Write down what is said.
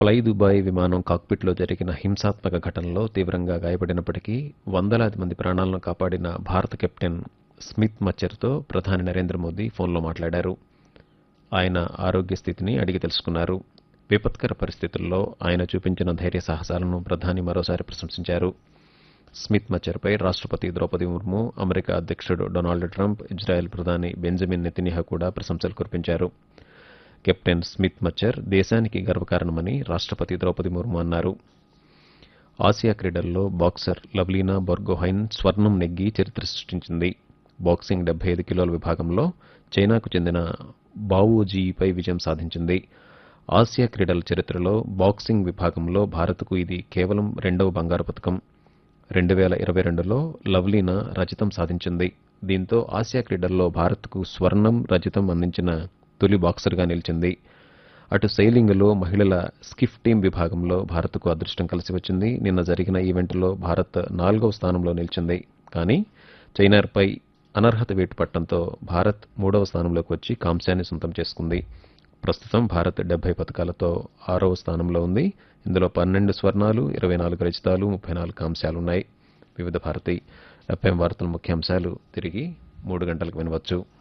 fly Dubai విమానం కాక్పిట్లో జరిగిన హింసాత్మక ఘటనలో తీవ్రంగా గాయపడినప్పటికీ వందలాది మంది ప్రాణాలను కాపాడిన భారత కెప్టెన్ స్మిత్ మచ్చర్తో ప్రధాని నరేంద్ర మోదీ ఫోన్లో మాట్లాడారు ఆయన ఆరోగ్య స్థితిని అడిగి తెలుసుకున్నారు విపత్కర పరిస్థితుల్లో ఆయన చూపించిన ధైర్య సాహసాలను ప్రధాని మరోసారి ప్రశంసించారు స్మిత్ మచ్చర్పై రాష్ట్రపతి ద్రౌపది ముర్ము అమెరికా అధ్యక్షుడు డొనాల్డ్ ట్రంప్ ఇజ్రాయెల్ ప్రధాని బెంజమిన్ నెతినిహా కూడా ప్రశంసలు కురిపించారు కెప్టెన్ స్మిత్ మచ్చర్ దేశానికి గర్వకారణమని రాష్ట్రపతి ద్రౌపది ముర్ము అన్నారు ఆసియా క్రీడల్లో బాక్సర్ లవ్లీనా బొర్గోహైన్ స్వర్ణం నెగ్గి చరిత్ర సృష్టించింది బాక్సింగ్ డెబ్బై ఐదు కిలోల విభాగంలో చైనాకు చెందిన బావోజీపై విజయం సాధించింది ఆసియా క్రీడల చరిత్రలో బాక్సింగ్ విభాగంలో భారత్కు ఇది కేవలం రెండవ బంగారు పథకం రెండు వేల ఇరవై రెండులో లవ్లీనా రజతం సాధించింది దీంతో ఆసియా క్రీడల్లో భారత్కు స్వర్ణం రజతం అందించిన తొలి బాక్సర్గా నిలిచింది అటు సైలింగ్లో మహిళల స్కిఫ్ టీం విభాగంలో భారత్కు అదృష్టం కలిసి వచ్చింది నిన్న జరిగిన ఈవెంట్లో భారత్ నాలుగవ స్థానంలో నిలిచింది కానీ చైనాపై అనర్హత వేటు పట్టడంతో భారత్ మూడవ స్థానంలోకి వచ్చి కాంస్యాన్ని సొంతం చేసుకుంది ప్రస్తుతం భారత్ డెబ్బై పథకాలతో ఆరవ స్థానంలో ఉంది ఇందులో పన్నెండు స్వర్ణాలు ఇరవై నాలుగు రజితాలు ముప్పై నాలుగు కాంస్యాలున్నాయి వివిధ భారతి ఎఫ్ఎం వార్తల ముఖ్యాంశాలు తిరిగి మూడు గంటలకు వినవచ్చు